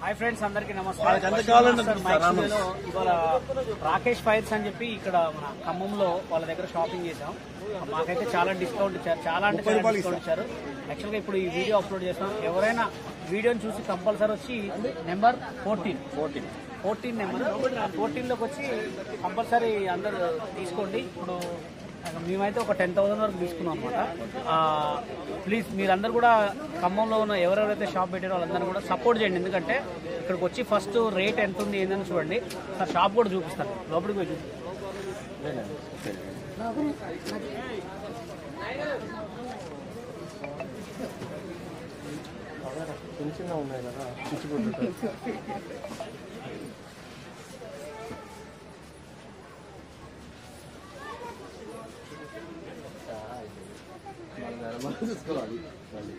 Hi friends అందరికీ నమస్కారం వాళ్ళకి ఎంత కావాలంటే సార్ అంత మైక్ ఇస్తాను. స్టూడియోలో ఇవాళ రాకేష్ ఫైర్స్ అని చెప్పి ఇక్కడ మన ఖమ్మంలో వాళ్ళ దగ్గర షాపింగ్ చేసాం మాకైతే చాలా డిస్కౌంట్ ఇచ్చారు చాలా అంటే ముప్పై చాలా రూపాయలు డిస్కౌంట్ ఇచ్చారు యాక్చువల్గా ఇప్పుడు ఈ వీడియో అప్లోడ్ చేస్తాం ఎవరైనా వీడియోని చూసి కంపల్సరీ వచ్చి number fourteen fourteen fourteen number ఫోర్టీన్లోకి వచ్చి కంపల్సరీ అందరు తీసుకోండి ఇప్పుడు మేమైతే ఒక టెన్ థౌసండ్ వరకు తీసుకున్నాం అనమాట ప్లీజ్ మీరందరూ కూడా ఖమ్మంలో ఉన్న ఎవరెవరైతే షాప్ పెట్టారో వాళ్ళందరూ కూడా సపోర్ట్ చేయండి ఎందుకంటే ఇక్కడికి వచ్చి ఫస్ట్ రేట్ ఎంత ఉంది ఏందని చూడండి సార్ షాప్ కూడా చూపిస్తాను లోపలికి పోయి చూపిస్తాను చిన్న చిన్న ఉన్నాయి కదా పిచ్చిపోతుంటాయి చూసుకోవాలి మళ్ళీ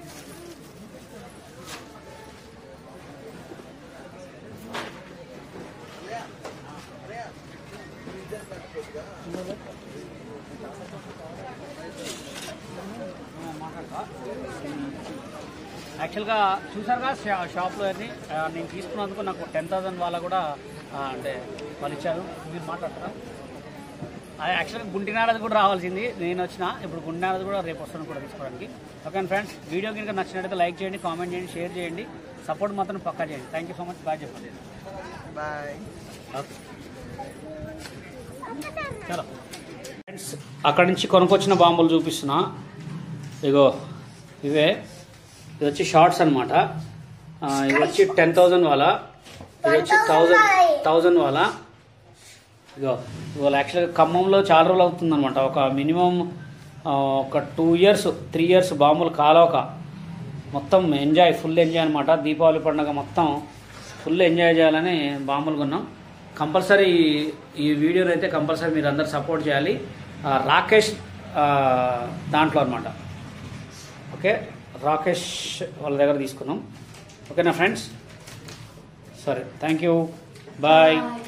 యాక్చువల్గా చూసారుగా షా షాప్లో అన్ని ఆ, నేను తీసుకున్నందుకు నాకు టెన్ థౌసండ్ వాళ్ళ కూడా ఆ, అంటే వాళ్ళు ఇచ్చారు మీరు మాట్లాడతారా అది యాక్చువల్గా గుంటినాడది కూడా రావాల్సింది నేను వచ్చిన ఇప్పుడు గుంటినాడది కూడా రేపు వస్తాను కూడా తీసుకోవడానికి ఓకే ఫ్రెండ్స్ వీడియో కనుక నచ్చినట్టయితే లైక్ చేయండి కామెంట్ చేయండి షేర్ చేయండి సపోర్ట్ మాత్రం పక్కా చేయండి thank you so much bye చెప్పండి బాయ్ ఓకే చలో ఫ్రెండ్స్ అక్కడి నుంచి కొనుక్కొచ్చిన బాంబులు చూపిస్తున్నా ఇగో ఇవే ఇది వచ్చి షార్ట్స్ అనమాట ఇది వచ్చి టెన్ థౌజండ్ వాళ్ళ ఇది వచ్చి థౌజండ్ థౌజండ్ వాళ్ళ ఇగో ఇవాళ యాక్చువల్గా ఖమ్మంలో చాలా రోజులు అవుతుందన్నమాట ఒక మినిమం ఒక టూ ఇయర్స్ త్రీ ఇయర్స్ బాంబులు కాలవక మొత్తం ఎంజాయ్ ఫుల్ ఎంజాయ్ అనమాట దీపావళి పండుగ మొత్తం ఫుల్ ఎంజాయ్ చేయాలని బాంబులు కొన్నాం కంపల్సరీ ఈ వీడియోని అయితే కంపల్సరీ మీరు అందరు సపోర్ట్ చేయాలి ఆ, రాకేష్ ఆ, దాంట్లో అనమాట ఓకే రాకేష్ వాళ్ళ దగ్గర తీసుకున్నాం ఓకేనా ఫ్రెండ్స్ సరే థ్యాంక్ యూ బాయ్